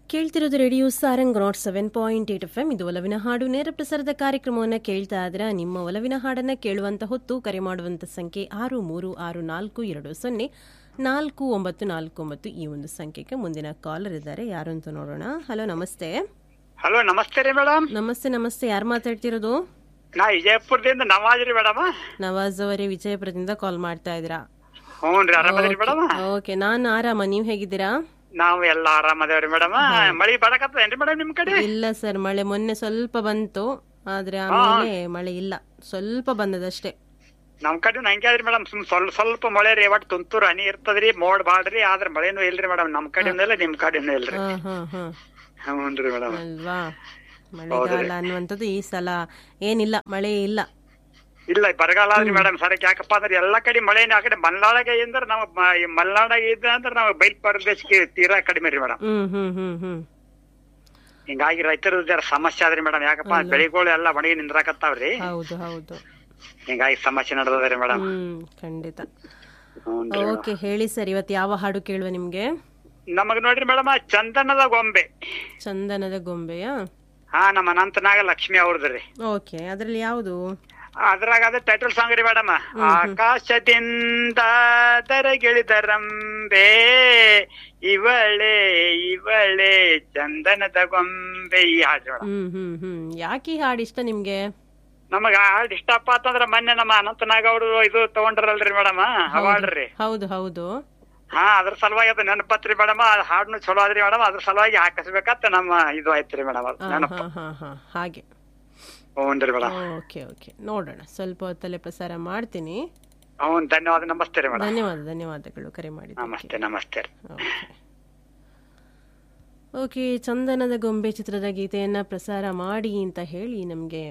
ಕೇಳ್ತಿರೋದು radio Sarang naught seven point eight F M ಇದು ಒಲವಿನ ಹಾಡು ನೇರ ಪ್ರಸಾರದ ಕಾರ್ಯಕ್ರಮವನ್ನು ಕೇಳ್ತಾ ಇದ್ರೆ ನಿಮ್ಮ ಒಲವಿನ ಹಾಡನ್ನು ಕೇಳುವಂತ ಹೊತ್ತು ಕರೆ ಮಾಡುವಂತ ಸಂಖ್ಯೆ ಆರು ಮೂರು ಆರು ನಾಲ್ಕು ಎರಡು ಸೊನ್ನೆ ನಾಲ್ಕು ಒಂಬತ್ತು ನಾಲ್ಕು ಒಂಬತ್ತು ಈ ಒಂದು ಸಂಖ್ಯೆಗೆ ಮುಂದಿನ ಕಾಲರ್ ಇದ್ದಾರೆ ಯಾರು ಅಂತ ನೋಡೋಣ ಹಲೋ ನಮಸ್ತೆ ಹಲೋ ನಮಸ್ತೆ ರೀ ಮೇಡಮ್ ನಮಸ್ತೆ ನಮಸ್ತೆ ಯಾರು ಮಾತಾಡ್ತಿರೋದು ನಾ ವಿಜಯಪುರದಿಂದ ನವಾಜ್ ರೀ ಮೇಡಮ್ ನವಾಜ್ ಅವರೇ ವಿಜಯಪುರದಿಂದ ಕಾಲ್ ಮಾಡ್ತಾ ಇದ್ದೀರಾ ಹ್ಞೂ ರೀ ಆರಾಮದ್ರಿ ಮೇಡಮ್ ಓಕೆ ನಾನು ಆರಾಮ ನೀವು ಹೇಗಿದ್ದೀರಾ ನಾವು ಎಲ್ಲ ಆರಾಮದೇವ್ರಿ ಮೇಡಮ್ ಮಳಿ ಬರಕತ್ತದೇನ್ರಿ ಮೇಡಮ್ ನಿಮ್ ಕಡೆ ಇಲ್ಲ ಸರ್ ಮಳೆ ಮೊನ್ನೆ ಸ್ವಲ್ಪ ಬಂತು ಆದ್ರೆ ಆಮೇಲೆ ಮಳೆ ಇಲ್ಲ ಸ್ವಲ್ಪ ಬಂದದಷ್ಟೇ ನಮ್ ಕಡೆ ಹಂಗೆ ಅದ್ರಿ ಮೇಡಮ್ ಸುಮ್ ಸ್ವಲ್ಪ ಸ್ವಲ್ಪ ಮಳೆ ರೀ ಒಟ್ಟು ತುಂತುರು ಹನಿ ಇರ್ತದ್ರಿ ಮೋಡ್ ಬಾಡ್ರಿ ಆದ್ರ ಮಳೆನೂ ಇಲ್ರಿ ಮೇಡಮ್ ನಮ್ ಕಡೆನೂ ಇಲ್ಲ ನಿಮ್ ಕಡೆನೂ ಇಲ್ರಿ ಹಾ ಹಾ ಹಾ ಹ್ಞೂನ್ರಿ ಮೇಡಮ್ ಅಲ್ವಾ ಮಳೆಗಾಲ ಅನ್ನುವಂಥದ್ದು ಈ ಸಲ ಏನಿಲ್ಲ ಮಳೆ ಇಲ್ಲ ಇಲ್ಲ ಬರಗಾಲ ಆದ್ರಿ ಮೇಡಮ್ ಸರಕ್ ಯಾಕಪ್ಪ ಅಂದ್ರೆ ಎಲ್ಲಾ ಕಡೆ ಮಳೆನೇ ಆ ಕಡೆ ಮಲ್ನಾಡಾಗ ಅಂದ್ರೆ ನಾವು ಮಲ್ನಾಡಾಗ ಇದ್ದ ಅಂದ್ರೆ ನಾವು ಬೈಲ್ ಪ್ರದೇಶಕ್ಕೆ ತೀರಾ ಕಡಿಮೆ ರೀ ಮೇಡಮ್ ಹ್ಮ್ ಹ್ಮ್ ಹ್ಮ್ ಹ್ಮ್ ಹಿಂಗಾಗಿ ರೈತರ ಜರ ಸಮಸ್ಯೆ ಆದ್ರಿ ಮೇಡಮ್ ಯಾಕಪ್ಪ ಬೆಳಿಗಳು ಎಲ್ಲ ಒಣಗಿ ನಿಂದ್ರಾಕತ್ತಾವ್ರಿ ಹೌದು ಹೌದು ಹಿಂಗಾಗಿ ಸಮಸ್ಯೆ ನಡೆದದ್ರಿ ಮೇಡಮ್ ಹ್ಮ್ ಖಂಡಿತ ಹ್ಞೂನ್ರಿ ಓಕೆ ಹೇಳಿ ಸರ್ ಇವತ್ತು ಯಾವ ಹಾಡು ಕೇಳುವ ನಿಮ್ಗೆ ನಮಗ್ ನೋಡ್ರಿ ಮೇಡಮ್ ಚಂದನದ ಗೊಂಬೆ ಚಂದನದ ಗೊಂಬೆಯಾ ಹಾ ನಮ್ಮ ಅನಂತನಾಗ ಲಕ್ಷ್ಮಿ ಅವ್ರದ್ರಿ ಓಕೆ ಅದ್ರಲ್ಲಿ ಯಾವುದು ಅದ್ರಾಗ ಅದ ಟೈಟಲ್ ಸಾಂಗ್ ರೀ ಮೇಡಮ್ ಆಕಾಶದಿಂದ ತರಗಿಳಿದರಂಬೆ ಇವಳೆ ಇವಳೆ ಚಂದನದ ಗೊಂಬೆ ಈ ಹಾಡು ಮೇಡಮ್ ಹ್ಮ್ ಹ್ಮ್ ಹ್ಮ್ ಯಾಕೆ ಈ ಹಾಡು ಇಷ್ಟ ನಿಮ್ಗೆ ನಮಗ ಹಾಡ್ ಇಷ್ಟಪ್ಪ ಅಂತಂದ್ರ ಮೊನ್ನೆ ನಮ್ಮ ಅನಂತನಾಗ ಅವರು ಇದು ತಗೊಂಡ್ರಲ್ರಿ ಮೇಡಮ್ ಅವಾರ್ಡ್ ರೀ ಹೌದು ಹೌದು ಹಾ ಅದ್ರ ಸಲುವಾಗಿ ಅದು ನೆನಪತ್ರಿ ಮೇಡಮ್ ಹಾಡ್ನು ಚಲೋ ಆದ್ರಿ ಮೇಡಮ್ ಅದ್ರ ಸಲುವಾಗಿ ಹಾಕಿಸ್ಬೇಕಂತ ನಮ್ಮ ಇದು ಐತ್ರಿ ಮೇಡಮ್ ಅದು ಹಾ ನೆನಪು ಹಾ ಹಾ ಹಾ ಹಾಗೆ ಹ್ಞೂನ್ರಿ ಮೇಡಮ್ ಓಕೆ ಓಕೆ ನೋಡೋಣ ಸ್ವಲ್ಪ ಹೊತ್ತಲ್ಲೇ ಪ್ರಸಾರ ಮಾಡ್ತೀನಿ ಹ್ಞೂ ಧನ್ಯವಾದ ನಮಸ್ತೆ ರೀ ಮೇಡಮ್ ಧನ್ಯವಾದ ಧನ್ಯವಾದಗಳು ಕರೆ ಮಾಡಿದ್ದಕ್ಕೆ ನಮಸ್ತೆ ನಮಸ್ತೆ ರೀ ಓಕೆ ಓಕೆ ಚಂದನದ ಗೊಂಬೆ ಚಿತ್ರದ ಗೀತೆಯನ್ನು ಪ್ರಸಾರ ಮಾಡಿ ಅಂತ ಹೇಳಿ ನಮಗೆ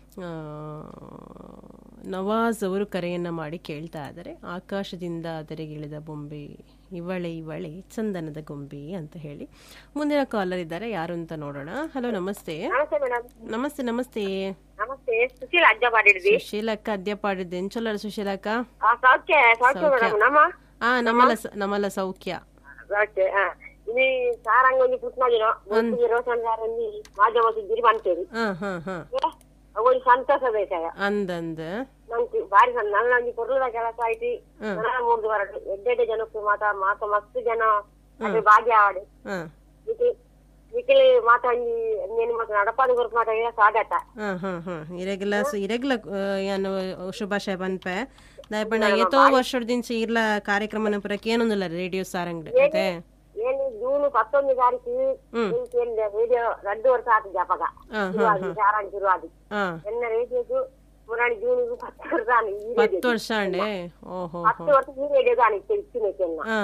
ನವಾಜ್ ಅವರು ಕರೆಯನ್ನು ಮಾಡಿ ಕೇಳ್ತಾ ಇದ್ದಾರೆ ಆಕಾಶದಿಂದ ಅದರಿಗಿಳಿದ ಬೊಂಬೆ ಇವಳೆ ಇವಳೆ ಚಂದನದ ಗೊಂಬೆ ಅಂತ ಹೇಳಿ ಮುಂದಿನ ಕಾಲರ್ ಇದ್ದಾರೆ ಯಾರು ಅಂತ ನೋಡೋಣ ಹಲೋ ನಮಸ್ತೆ ನಮಸ್ತೆ ಮೇಡಮ್ ನಮಸ್ತೆ ನಮಸ್ತೆ ನಮಸ್ತೆ ಸುಶೀಲ ಅಜ್ಜ ಮಾಡಿದ್ವಿ ಸುಶೀಲಕ್ಕ ಅದ್ಯ ಪಾಡಿದ್ದೇನು ಚಲೋ ಸುಶೀಲಕ್ಕ ಆ, ಸೌಖ್ಯ ಸೌಖ್ಯ ಮೇಡಮ್ ನಮ್ಮ ಆ ನಮ್ಮಲ್ಲ ಸ- ನಮ್ಮಲ್ಲ ಸೌಖ್ಯ ಸೌಖ್ಯ ಆ. ఇది సారంగా ఉంది పుట్టినదినో ముందు రోజు సారంగి మాధ్యమ సిద్ధిరి పంటేది ಹಾ ಹಾ ಹಾ ಅವು ಸಂತೋಷ ಬೇಸಾಯ ಅಂದಂದ ನಂಗೆ ಬಾರಿ ಸಣ್ಣ ನನ್ನ ಒಂದು ಕೊರ್ಲದ ಕೆಲಸ ಐತಿ ನನ್ನ ಮೂರು ವರಡು ಎಡ್ಡೆಡ್ಡೆ ಜನಕ್ಕೆ ಮಾತ ಮಾತ ಮಸ್ತ್ ಜನ ಅದ್ರ ಭಾಗ್ಯ ಆಡಿ ಹಾ ವಿಕಿಲಿ ಮಾತ నేను మాకు నడపాది కొరకు మాట స్వాగత ಹಾ ಹಾ ಹಾ ಇರೆಗ್ಲ ಇರೆಗ್ಲ ಏನು ಶುಭಾಶಯ ಪನ್ಪೆ ದಯಪಣ್ಣ ಏತೋ ವರ್ಷದಿಂದ ಇರ್ಲ ಕಾರ್ಯಕ್ರಮನ ಪುರಕ್ಕೆ ಏನೊಂದಿಲ್ಲ ರೇಡಿಯೋ ಸಾರಂಗ್ ಅದೇ నేను జూన్ పంతొమ్మిది తారీఖు రేడియో రెండు వరకు ఆకు చెప్పక ಹಾ తిరువాది సారానికి తిరువాది ಹಾ నిన్న రేడియోకు మురాని జూన్ పత్తు వరకు కానీ ఈ రేడియో ಹತ್ತು ವರ್ಷ ಅಂಡೆ ಓಹೋ పత్తు వరకు ఈ రేడియో కానీ ఇచ్చిన ಹಾ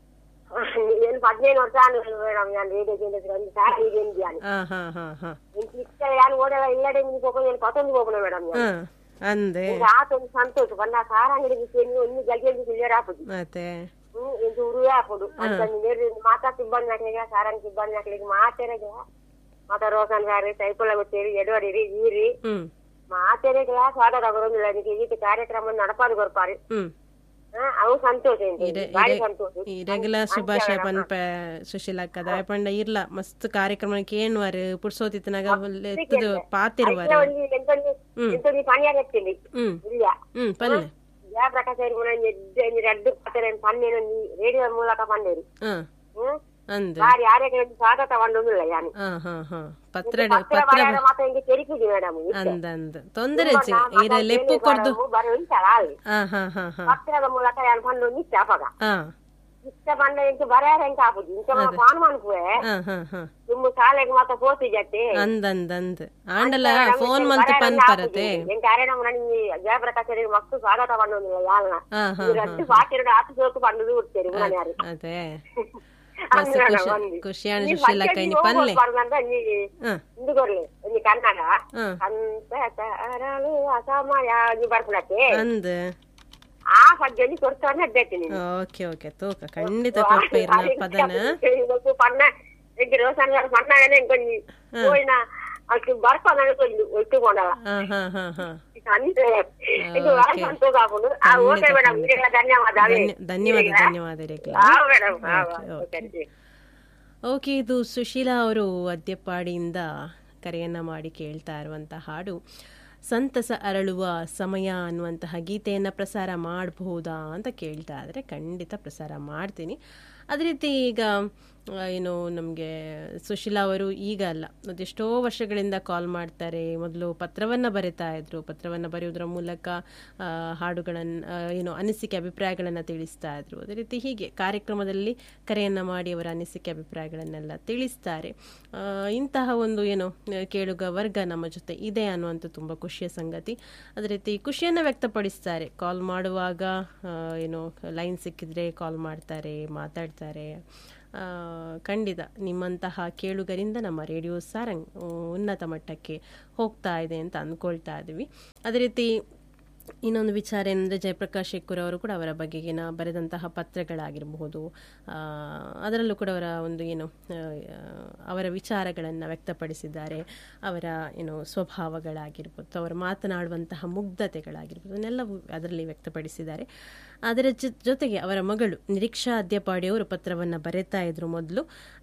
నేను పదిహేను వర్షాలు మేడం నేను రేడియో చేయలేదు రెండు సార్ రేడియో అని ಹಾ ಹಾ ಹಾ ಹಾ ఇంక ఇక్కడ కానీ కూడా ఇల్లడే మీకు ఒక నేను పంతొమ్మిది పోకున్నా మేడం ಹಾ ಅಂದೆ ఇంకా ఆ తొమ్మిది సంతోషం పన్న సారాంగడికి తెలియదు ఎన్ని గలిగేది తెలియరా అప్పుడు ಮತ್ತೆ ఇంత ఉరుగా అప్పుడు అంత మీరు మాట్లాడితే ఇబ్బంది నాకలేగా సారానికి ఇబ్బంది నాకలేక మాట్లాడగా మాత రోషన్ గారు సైపుల్లోకి వచ్చేది ఎడవడి వీరి ಹ್ಮ್ మాట్లాడగా స్వాగత గురించి నీకు ఈ కార్యక్రమం నడపాలి కొరపాలి ಹ್ಮ್ అవు సంతోషం భారీ సంతోషం ಇರೆಗ್ಲ ಶುಭಾಶಯ ಪನ್ಪೆ ಸುಶೀಲಕ್ಕ ದಯಪಂಡ ಇರ್ಲ ಮಸ್ತ್ ಕಾರ್ಯಕ್ರಮಕ್ಕೆ ಏನ್ವಾರು ಪುಡ್ಸೋತಿತ್ತನಾಗ ಎತ್ತದು ಪಾತಿರುವಾರು ఎంత ఎంత నీ పని వచ్చింది ಹ್ಮ್ ಇಲ್ಲ ಹ್ಮ್ ಪಲ್ಲೆ జయప్రకాశ్ గారు కూడా మీరు అడ్డు పట్టలేని పని నేను రేడియో మూలక పన్నేరు ಹಾ ಅಂದೆ వారి ఆరోగ్యం స్వాగత వండుందిಲ್ಲ యాని ಹಾ ಹಾ ಹಾ ಪತ್ರ పత్ర ಪತ್ರ పడాడ మాత్రం ఇంక తెరికిది మేడం ಅಂದ ಅಂದ ತೊಂದರೆ ಅಜ್ಜಿ ಇರ ಲೆಪ್ಪು ಕೊಡ್ದು బరి ఉంచాలి ಹಾ ಹಾ ಹಾ ಹಾ పత్ರದ మూలక యాని పనులు ఉంది చేపగా ಹಾ ఇష్ట పనులు ఇంక బరారు ఇంకా ఆపుది ఇంకా మన పాను అనుకువే ಹಾ ಹಾ ಹಾ తుమ్ము కాలేకి మాత్రం పోతి జట్టి ಅಂದ ಅಂದ ಅಂದ ಆಂಡಲ ಫೋನ್ ಮಂತ್ ಪನ್ ಪರತೆ ఇంకా అరేనా ನನಗೆ జయప్రకాశ్ గారికి మస్తు స్వాగత పండుంది యాలన ಹಾ ಹಾ మీరు అడ్డు పాటిరు ఆకు సోకు పండుగ ఉట్టారు ఉన్నారు ಅದೇ ಮಸ್ತ್ ಖುಷಿ ಖುಷಿಯಾಣ ಸುಶೀಲಕ್ಕ ಇನಿ ಪಲ್ಲೆ పడుతుందంటే నీ ಹಾ ఇందుకోరలే నీ కన్నాగా ಹಾ అంత తారాలు అసమయ నీ పడుతున్నట్టే ಅಂದ ఆ పద్యాన్ని కొడుతానే అడ్డెట్టి నేను ಓಕೆ ಓಕೆ ತೂಕ ಖಂಡಿತ ಕೊಪ್ಪ ಇರ್ಲ ಪದನ పన్న దగ్గర రోజు గారు పన్నాగానే ఇంకొన్ని పోయిన అటు బరపదని కొన్ని ఒట్టుకోండాల ಹಾ ಹಾ ಹಾ ಹಾ అంతే ఇంక వారంతో కాకుండా ఆ ఓకే మేడం మీరే ధన్యవాదాలు ಧನ್ಯ- ಧನ್ಯವಾದ ಧನ್ಯವಾದ ಇರಲಿ ఆ మేడం ఆ, ఓకే, ఓకే. ಓಕೆ ಇದು ಸುಶೀಲಾ ಅವರು ಅದ್ಯಪ್ಪಾಡಿಯಿಂದ ಕರೆಯನ್ನು ಮಾಡಿ ಕೇಳ್ತಾ ಇರುವಂಥ ಹಾಡು ಸಂತಸ ಅರಳುವ ಸಮಯ ಅನ್ನುವಂತಹ ಗೀತೆಯನ್ನು ಪ್ರಸಾರ ಮಾಡಬಹುದಾ ಅಂತ ಕೇಳ್ತಾ ಇದ್ರೆ ಖಂಡಿತ ಪ್ರಸಾರ ಮಾಡ್ತೀನಿ ಅದೇ ರೀತಿ ಈಗ ಆ, ಏನು ನಮಗೆ ಸುಶೀಲಾ ಅವರು ಈಗ ಅಲ್ಲ ಅದೆಷ್ಟೋ ವರ್ಷಗಳಿಂದ ಕಾಲ್ ಮಾಡ್ತಾರೆ ಮೊದಲು ಪತ್ರವನ್ನು ಬರಿತಾ ಇದ್ರು ಪತ್ರವನ್ನು ಬರೆಯೋದ್ರ ಮೂಲಕ ಆ, ಹಾಡುಗಳನ್ನು ಆ, ಏನು ಅನಿಸಿಕೆ ಅಭಿಪ್ರಾಯಗಳನ್ನು ತಿಳಿಸ್ತಾ ಇದ್ರು ಅದೇ ರೀತಿ ಹೀಗೆ ಕಾರ್ಯಕ್ರಮದಲ್ಲಿ ಕರೆಯನ್ನು ಮಾಡಿ ಅವರ ಅನಿಸಿಕೆ ಅಭಿಪ್ರಾಯಗಳನ್ನೆಲ್ಲ ತಿಳಿಸ್ತಾರೆ ಆ, ಇಂತಹ ಒಂದು ಏನು ಆ, ಕೇಳುಗ ವರ್ಗ ನಮ್ಮ ಜೊತೆ ಇದೆ ಅನ್ನುವಂಥ ತುಂಬ ಖುಷಿಯ ಸಂಗತಿ ಅದೇ ರೀತಿ ಖುಷಿಯನ್ನು ವ್ಯಕ್ತಪಡಿಸ್ತಾರೆ ಕಾಲ್ ಮಾಡುವಾಗ ಆ, ಏನು ಲೈನ್ ಸಿಕ್ಕಿದ್ರೆ ಕಾಲ್ ಮಾಡ್ತಾರೆ ಮಾತಾಡ್ತಾರೆ ಆ, ಖಂಡಿತ ನಿಮ್ಮಂತಹ ಕೇಳುಗರಿಂದ ನಮ್ಮ ರೇಡಿಯೋ ಸಾರಂಗ್ ಉನ್ನತ ಮಟ್ಟಕ್ಕೆ ಹೋಗ್ತಾ ಇದೆ ಅಂತ ಅಂದ್ಕೊಳ್ತಾ ಇದ್ದೀವಿ ಅದೇ ರೀತಿ ಇನ್ನೊಂದು ವಿಚಾರ ಏನಂದರೆ ಜಯಪ್ರಕಾಶ್ ಶೆಕ್ಕೂರ್ ಅವರು ಕೂಡ ಅವರ ಬಗೆಗಿನ ಬರೆದಂತಹ ಪತ್ರಗಳಾಗಿರಬಹುದು ಆ, ಅದರಲ್ಲೂ ಕೂಡ ಅವರ ಒಂದು ಏನು ಆ, ಅವರ ವಿಚಾರಗಳನ್ನು ವ್ಯಕ್ತಪಡಿಸಿದ್ದಾರೆ ಅವರ ಏನು ಸ್ವಭಾವಗಳಾಗಿರ್ಬೋದು ಅವರು ಮಾತನಾಡುವಂತಹ ಮುಗ್ಧತೆಗಳಾಗಿರ್ಬೋದು ಅದನ್ನೆಲ್ಲವೂ ಅದರಲ್ಲಿ ವ್ಯಕ್ತಪಡಿಸಿದ್ದಾರೆ ಅದರ ಜೊ- ಜೊತೆಗೆ ಅವರ ಮಗಳು ನಿರೀಕ್ಷಾ ಅದ್ಯಪಾಡಿ ಅವರು ಪತ್ರವನ್ನು ಬರೆತಾ ಇದ್ರು ಮೊದಲು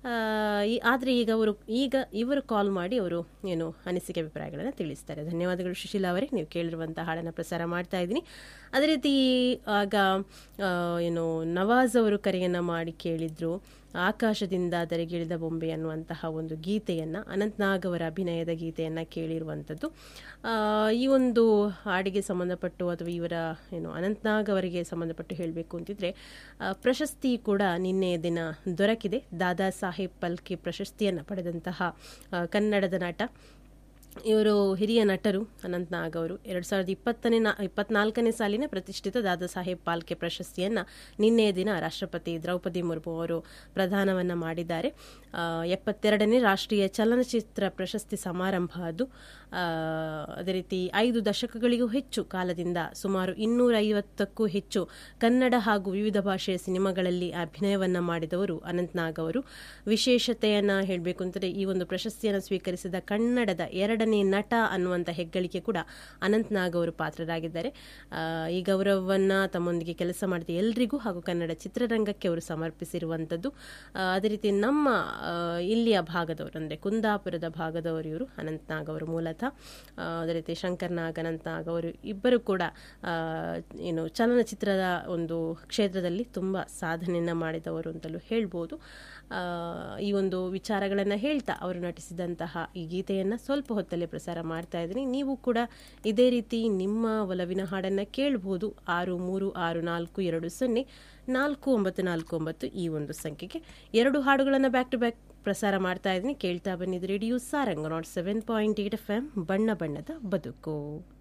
ಆದರೆ ಈಗ ಅವರು ಈಗ ಇವರು ಕಾಲ್ ಮಾಡಿ ಅವರು ಏನು ಅನಿಸಿಕೆ ಅಭಿಪ್ರಾಯಗಳನ್ನು ತಿಳಿಸ್ತಾರೆ ಧನ್ಯವಾದಗಳು ಸುಶೀಲಾ ಅವರೇ ನೀವು ಕೇಳಿರುವಂಥ ಹಾಡನ್ನು ಪ್ರಸಾರ ಮಾಡ್ತಾ ಇದ್ದೀನಿ ಅದೇ ರೀತಿ ಆಗ ಆ, ಏನು ನವಾಜ್ ಅವರು ಕರೆಯನ್ನು ಮಾಡಿ ಕೇಳಿದ್ರು ಆಕಾಶದಿಂದ ದರೆಗಿಳಿದ ಬೊಂಬೆ ಅನ್ನುವಂತಹ ಒಂದು ಗೀತೆಯನ್ನು ಅನಂತ್ನಾಗ್ ಅವರ ಅಭಿನಯದ ಗೀತೆಯನ್ನು ಕೇಳಿರುವಂಥದ್ದು ಆ, ಈ ಒಂದು ಹಾಡಿಗೆ ಸಂಬಂಧಪಟ್ಟು ಅಥವಾ ಇವರ ಏನು ಅನಂತ್ನಾಗ್ ಅವರಿಗೆ ಸಂಬಂಧಪಟ್ಟು ಹೇಳಬೇಕು ಅಂತಿದ್ರೆ ಆ, ಪ್ರಶಸ್ತಿ ಕೂಡ ನಿನ್ನೆ ದಿನ ದೊರಕಿದೆ ದಾದಾ ಸಾಹೇಬ್ ಪಲ್ಕೆ ಪ್ರಶಸ್ತಿಯನ್ನು ಪಡೆದಂತಹ ಆ, ಕನ್ನಡದ ನಟ ಇವರು ಹಿರಿಯ ನಟರು ಅನಂತ್ ನಾಗ್ ಅವರು ಎರಡು ಸಾವಿರದ ಇಪ್ಪತ್ತನೇ ನಾ ಇಪ್ಪತ್ನಾಲ್ಕನೇ ಸಾಲಿನ ಪ್ರತಿಷ್ಠಿತ ದಾದಾ ಸಾಹೇಬ್ ಪಾಲ್ಕೆ ಪ್ರಶಸ್ತಿಯನ್ನು ನಿನ್ನೆಯ ದಿನ ರಾಷ್ಟ್ರಪತಿ ದ್ರೌಪದಿ ಮುರ್ಮು ಅವರು ಪ್ರದಾನವನ್ನು ಮಾಡಿದ್ದಾರೆ ಆ, ಎಪ್ಪತ್ತೆರಡನೇ ರಾಷ್ಟ್ರೀಯ ಚಲನಚಿತ್ರ ಪ್ರಶಸ್ತಿ ಸಮಾರಂಭ ಅದು ಆ, ಅದೇ ರೀತಿ ಐದು ದಶಕಗಳಿಗೂ ಹೆಚ್ಚು ಕಾಲದಿಂದ ಸುಮಾರು ಇನ್ನೂರ ಐವತ್ತಕ್ಕೂ ಹೆಚ್ಚು ಕನ್ನಡ ಹಾಗೂ ವಿವಿಧ ಭಾಷೆಯ ಸಿನಿಮಾಗಳಲ್ಲಿ ಅಭಿನಯವನ್ನು ಮಾಡಿದವರು ಅನಂತ್ ನಾಗ್ ಅವರು ವಿಶೇಷತೆಯನ್ನು ಹೇಳಬೇಕು ಅಂತಂದರೆ ಈ ಒಂದು ಪ್ರಶಸ್ತಿಯನ್ನು ಸ್ವೀಕರಿಸಿದ ಕನ್ನಡದ ಎರಡನೇ ನಟ ಅನ್ನುವಂಥ ಹೆಗ್ಗಳಿಕೆ ಕೂಡ ಅನಂತ್ ನಾಗ್ ಅವರು ಪಾತ್ರರಾಗಿದ್ದಾರೆ ಆ, ಈ ಗೌರವವನ್ನು ತಮ್ಮೊಂದಿಗೆ ಕೆಲಸ ಮಾಡಿದ ಎಲ್ರಿಗೂ ಹಾಗೂ ಕನ್ನಡ ಚಿತ್ರರಂಗಕ್ಕೆ ಅವರು ಸಮರ್ಪಿಸಿರುವಂಥದ್ದು ಆ, ಅದೇ ರೀತಿ ನಮ್ಮ ಆ, ಇಲ್ಲಿಯ ಭಾಗದವರು ಅಂದರೆ ಕುಂದಾಪುರದ ಭಾಗದವರು ಇವರು ಅನಂತ್ ನಾಗ್ ಅವರು ಮೂಲತಃ ಆ, ಅದೇ ರೀತಿ ಶಂಕರ್ ನಾಗ್ ಅನಂತ್ ನಾಗ್ ಅವರು ಇಬ್ಬರು ಕೂಡ ಆ, ಏನು ಚಲನಚಿತ್ರದ ಒಂದು ಕ್ಷೇತ್ರದಲ್ಲಿ ತುಂಬ ಸಾಧನೆಯನ್ನು ಮಾಡಿದವರು ಅಂತಲೂ ಹೇಳ್ಬೋದು ಆ, ಈ ಒಂದು ವಿಚಾರಗಳನ್ನು ಹೇಳ್ತಾ ಅವರು ನಟಿಸಿದಂತಹ ಈ ಗೀತೆಯನ್ನು ಸ್ವಲ್ಪ ಹೊತ್ತಲ್ಲೇ ಪ್ರಸಾರ ಮಾಡ್ತಾ ಇದ್ದೀನಿ ನೀವು ಕೂಡ ಇದೇ ರೀತಿ ನಿಮ್ಮ ಒಲವಿನ ಹಾಡನ್ನು ಕೇಳಬಹುದು ಆರು ಮೂರು ಆರು ನಾಲ್ಕು ಎರಡು ಸೊನ್ನೆ ನಾಲ್ಕು ಒಂಬತ್ತು ನಾಲ್ಕು ಒಂಬತ್ತು ಈ ಒಂದು ಸಂಖ್ಯೆಗೆ ಎರಡು ಹಾಡುಗಳನ್ನು ಬ್ಯಾಕ್ ಟು ಬ್ಯಾಕ್ ಪ್ರಸಾರ ಮಾಡ್ತಾ ಇದ್ದೀನಿ ಕೇಳ್ತಾ ಬನ್ನಿದ್ದು radio Sarang naught seven point eight F M ಬಣ್ಣ ಬಣ್ಣದ ಬದುಕು